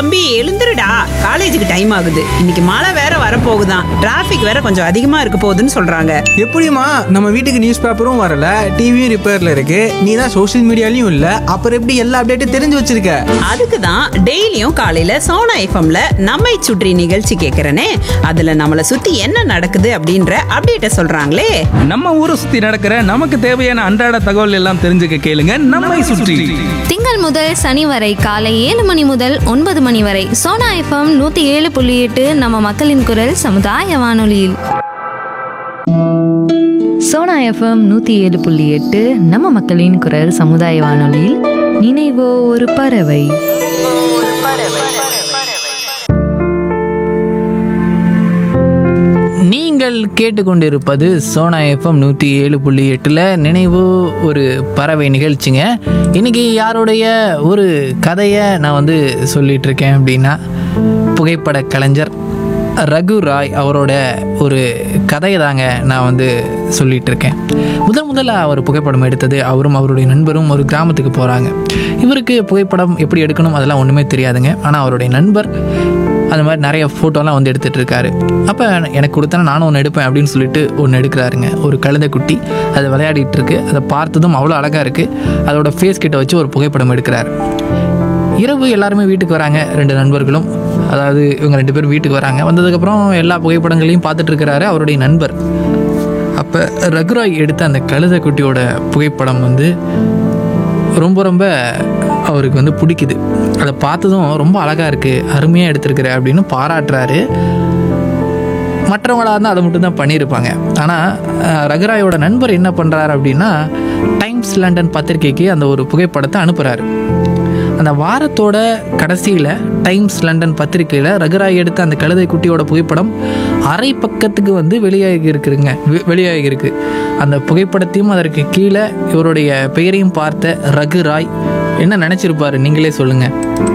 தம்பி எழுந்துருடா காலேஜுக்கு டைம் ஆகுது இன்னைக்கு மழை வேற வரப்போகுதாம் டிராஃபிக் வேற கொஞ்சம் அதிகமா இருக்க போகுதுன்னு சொல்றாங்க எப்படிம்மா நம்ம வீட்டுக்கு நியூஸ் பேப்பரும் வரல டிவியும் ரிப்பேர்ல இருக்கு நீ தான் சோஷியல் மீடியாலையும் இல்ல அப்புறம் எப்படி எல்லா அப்டேட்டும் தெரிஞ்சு வச்சிருக்க அதுக்கு தான் டெய்லியும் காலையில சோனா எஃப்எம்ல நம்மை சுற்றி நிகழ்ச்சி கேட்கறனே அதுல நம்மளை சுத்தி என்ன நடக்குது அப்படின்ற அப்டேட்ட சொல்றாங்களே நம்ம ஊரை சுத்தி நடக்கிற நமக்கு தேவையான அன்றாட தகவல் எல்லாம் தெரிஞ்சுக்க கேளுங்க நம்மை சுற்றி திங்கள் முதல் சனி வரை காலை ஏழு மணி முதல் ஒன்பது மணி வரை சோனா எஃப்எம் நூத்தி ஏழு புள்ளி எட்டு நம்ம மக்களின் குரல் சமுதாய வானொலியில் சோனா எஃப்எம் நூற்றி ஏழு புள்ளி எட்டு நம்ம மக்களின் குரல் சமுதாய வானொலியில் நினைவோ ஒரு பறவை நீங்கள் கேட்டுக்கொண்டிருப்பது சோனா எஃப்எம் நூற்றி ஏழு புள்ளி எட்டில் நினைவு ஒரு பறவை நிகழ்ச்சிங்க இன்னைக்கு யாருடைய ஒரு கதையை நான் வந்து சொல்லிட்டு இருக்கேன் அப்படின்னா புகைப்பட கலைஞர் ரகு ராய் அவரோட ஒரு கதையை தாங்க நான் வந்து சொல்லிட்டு இருக்கேன் முதல் முதல்ல அவர் புகைப்படம் எடுத்தது அவரும் அவருடைய நண்பரும் ஒரு கிராமத்துக்கு போகிறாங்க இவருக்கு புகைப்படம் எப்படி எடுக்கணும் அதெல்லாம் ஒன்றுமே தெரியாதுங்க ஆனால் அவருடைய நண்பர் அந்த மாதிரி நிறைய ஃபோட்டோலாம் வந்து எடுத்துகிட்டு இருக்காரு அப்போ எனக்கு கொடுத்தனா நானும் ஒன்று எடுப்பேன் அப்படின்னு சொல்லிட்டு ஒன்று எடுக்கிறாருங்க ஒரு கழுதை குட்டி அது விளையாடிட்டு இருக்கு அதை பார்த்ததும் அவ்வளோ அழகாக இருக்குது அதோட ஃபேஸ் கிட்ட வச்சு ஒரு புகைப்படம் எடுக்கிறாரு இரவு எல்லாருமே வீட்டுக்கு வராங்க ரெண்டு நண்பர்களும் அதாவது இவங்க ரெண்டு பேரும் வீட்டுக்கு வராங்க வந்ததுக்கப்புறம் எல்லா புகைப்படங்களையும் பார்த்துட்டு இருக்கிறாரு அவருடைய நண்பர் அப்போ ரகுராய் எடுத்த அந்த கழுதை குட்டியோட புகைப்படம் வந்து ரொம்ப ரொம்ப அவருக்கு வந்து பிடிக்குது அதை பார்த்ததும் ரொம்ப அழகாக இருக்குது அருமையாக எடுத்திருக்கிற அப்படின்னு பாராட்டுறாரு மற்றவங்களாக இருந்தால் அதை மட்டும் தான் பண்ணியிருப்பாங்க ஆனால் ரகுராயோட நண்பர் என்ன பண்ணுறாரு அப்படின்னா டைம்ஸ் லண்டன் பத்திரிக்கைக்கு அந்த ஒரு புகைப்படத்தை அனுப்புகிறாரு அந்த வாரத்தோட கடைசியில் டைம்ஸ் லண்டன் பத்திரிக்கையில் ரகுராய் எடுத்த அந்த கழுதை குட்டியோட புகைப்படம் அரை பக்கத்துக்கு வந்து வெளியாகி இருக்குதுங்க வெ- வெளியாகி இருக்கு அந்த புகைப்படத்தையும் அதற்கு கீழே இவருடைய பெயரையும் பார்த்த ரகுராய் என்ன நினச்சிருப்பாரு நீங்களே சொல்லுங்கள்